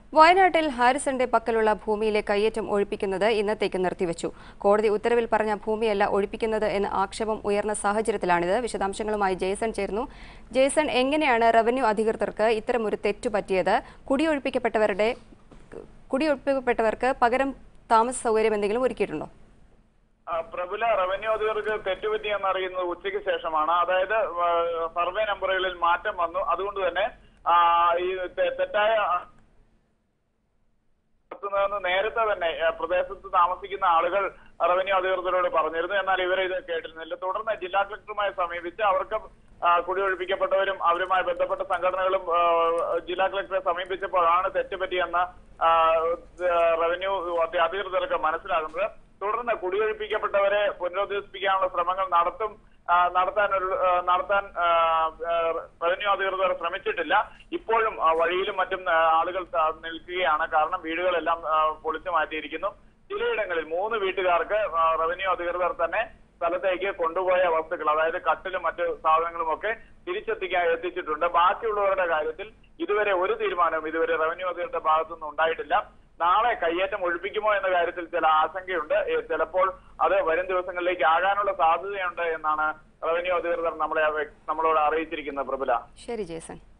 വയനാട്ടിൽ ഹാരിസന്റെ പക്കലുള്ള ഭൂമിയിലെ കയ്യേറ്റം ഒഴിപ്പിക്കുന്നത് ഇന്നത്തേക്ക് നിർത്തിവെച്ചു കോടതി ഉത്തരവിൽ പറഞ്ഞ ഭൂമിയല്ല ഒഴിപ്പിക്കുന്നത് എന്ന ആക്ഷേപം ഉയർന്ന സാഹചര്യത്തിലാണിത് വിശദാംശങ്ങളുമായി ജേസൺ ചേർന്നു ജേസൺ എങ്ങനെയാണ് റവന്യൂ അധികൃതർക്ക് ഇത്തരമൊരു തെറ്റു പറ്റിയത് കുടിയൊഴിപ്പിക്കപ്പെട്ടവരുടെ കുടിയൊഴിപ്പിക്കപ്പെട്ടവർക്ക് പകരം താമസ സൗകര്യം എന്തെങ്കിലും ഒരുക്കിയിട്ടുണ്ടോ ആ, പ്രബല റവന്യൂ അധികൃതർക്ക് തെറ്റുപറ്റിയെന്ന് അറിയുന്നത് ഉച്ചയ്ക്ക് ശേഷമാണ് അതായത് ആ, സർവേ നമ്പറുകളിൽ മാറ്റം വന്നു അതുകൊണ്ട് തന്നെ ആ, ഈ തെ- തെറ്റായ നടത്തുന്നതെന്ന് നേരത്തെ തന്നെ ആ, പ്രദേശത്ത് താമസിക്കുന്ന ആളുകൾ റവന്യൂ അധികൃതരോട് പറഞ്ഞിരുന്നു എന്നാൽ ഇവർ ഇത് കേട്ടിരുന്നില്ല തുടർന്ന് ജില്ലാ കളക്ടറുമായി സമീപിച്ച് അവർക്ക് ആ, കുടിയൊഴിപ്പിക്കപ്പെട്ടവരും അവരുമായി ബന്ധപ്പെട്ട സംഘടനകളും ആ, ജില്ലാ കളക്ടറെ സമീപിച്ചപ്പോഴാണ് തെറ്റുപറ്റിയെന്ന് ആ, റവന്യൂ അധികൃതർക്ക് മനസ്സിലാകുന്നത് തുടർന്ന് കുടിയൊഴിപ്പിക്കപ്പെട്ടവരെ പുനരധിവസിപ്പിക്കാനുള്ള ശ്രമങ്ങൾ നടത്തും ആ, നടത്താൻ ഒരു ആ, നടത്താൻ ആ, ആ, റവന്യൂ അധികൃതർ ശ്രമിച്ചിട്ടില്ല ഇപ്പോഴും ആ, വഴിയിലും മറ്റും ആ, ആളുകൾ ത- നിൽക്കുകയാണ് കാരണം വീടുകളെല്ലാം ആ, പൊളിച്ചു മാറ്റിയിരിക്കുന്നു ചിലയിടങ്ങളിൽ മൂന്ന് വീട്ടുകാർക്ക് ആ, റവന്യൂ അധികൃതർ തന്നെ സ്ഥലത്തേക്ക് കൊണ്ടുപോയ വസ്തുക്കൾ അതായത് കട്ടിലും മറ്റ് സാധനങ്ങളും ഒക്കെ തിരിച്ചെത്തിക്കാൻ എത്തിച്ചിട്ടുണ്ട് ബാക്കിയുള്ളവരുടെ കാര്യത്തിൽ ഇതുവരെ ഒരു തീരുമാനവും ഇതുവരെ റവന്യൂ അധികൃതരുടെ ഭാഗത്തുനിന്ന് ഉണ്ടായിട്ടില്ല നാളെ കയ്യേറ്റം ഒഴിപ്പിക്കുമോ എന്ന കാര്യത്തിൽ ചില ആശങ്കയുണ്ട് ഏ, ചിലപ്പോൾ അത് വരും ദിവസങ്ങളിലേക്ക് ആകാനുള്ള സാധ്യതയുണ്ട് എന്നാണ് റവന്യൂ അധികൃതർ നമ്മളെ അവ- നമ്മളോട് അറിയിച്ചിരിക്കുന്നത് പ്രബല ശരി ജേസൺ